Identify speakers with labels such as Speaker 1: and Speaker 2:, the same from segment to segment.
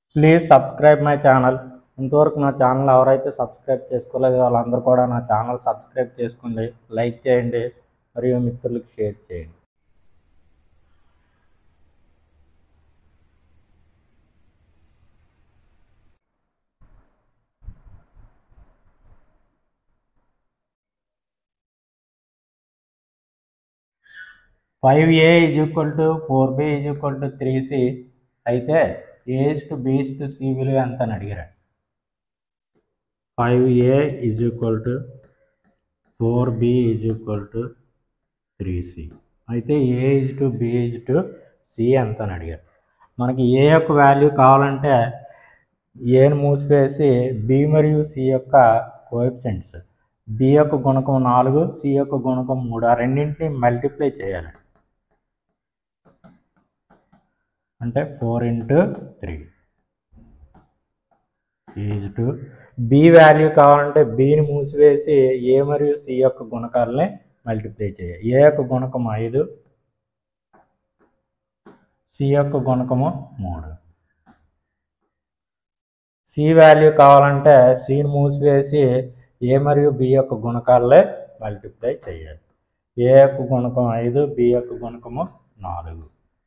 Speaker 1: please subscribe my channel ఇంతవరకు నా channel ఎవరైతే సబ్స్క్రైబ్ చేసుకోలేదు వాళ్ళందరూ కూడా నా ఛానల్ సబ్స్క్రైబ్ చేసుకోండి లైక్ చేయండి మరియు మిత్రులకు షేర్ చేయండి five A is equal to four B is equal to three C అయితే A is to B is to C విలువ ఎంత అని అడిగారు five A is equal to four B is equal to three C అయితే A is to B is to C ఎంత అని అడిగారు మనకి ఏ యొక్క వాల్యూ కావాలంటే ఏని మూసివేసి బి మరియు సి యొక్క కోఎఫిషియంట్స్ బి యొక్క గుణకం నాలుగు సి యొక్క గుణకం మూడు ఆ రెండింటిని మల్టిప్లై చేయాలి అంటే four into three is to B value కావాలంటే బిని మూసివేసి ఏ మరియు సి యొక్క గుణకాలని మల్టిప్లై చేయాలి ఏ యొక్క గుణకం ఐదు సి యొక్క గుణకము మూడు సి వాల్యూ కావాలంటే సిని మూసివేసి ఏ మరియు బి యొక్క గుణకాలే మల్టిప్లై చేయాలి ఏ యొక్క గుణకం ఐదు బి యొక్క గుణకము నాలుగు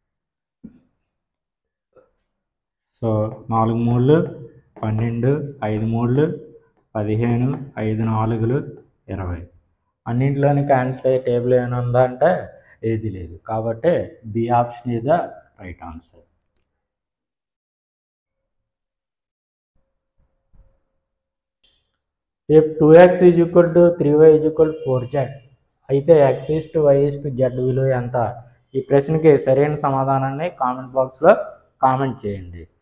Speaker 1: సో నాలుగు మూడు పన్నెండు ఐదు మూడు పదిహేను ఐదు నాలుగులు ఇరవై అన్నింటిలోని క్యాన్సిల్ అయ్యే టేబుల్ ఏమైనా ఉందా అంటే ఏది లేదు కాబట్టి B option is the right answer if two X is equal to three Y is equal four Z అయితే X is to Y is to Z విలువ ఎంత ఈ ప్రశ్నకి సరైన సమాధానాన్ని కామెంట్ బాక్స్లో కామెంట్ చేయండి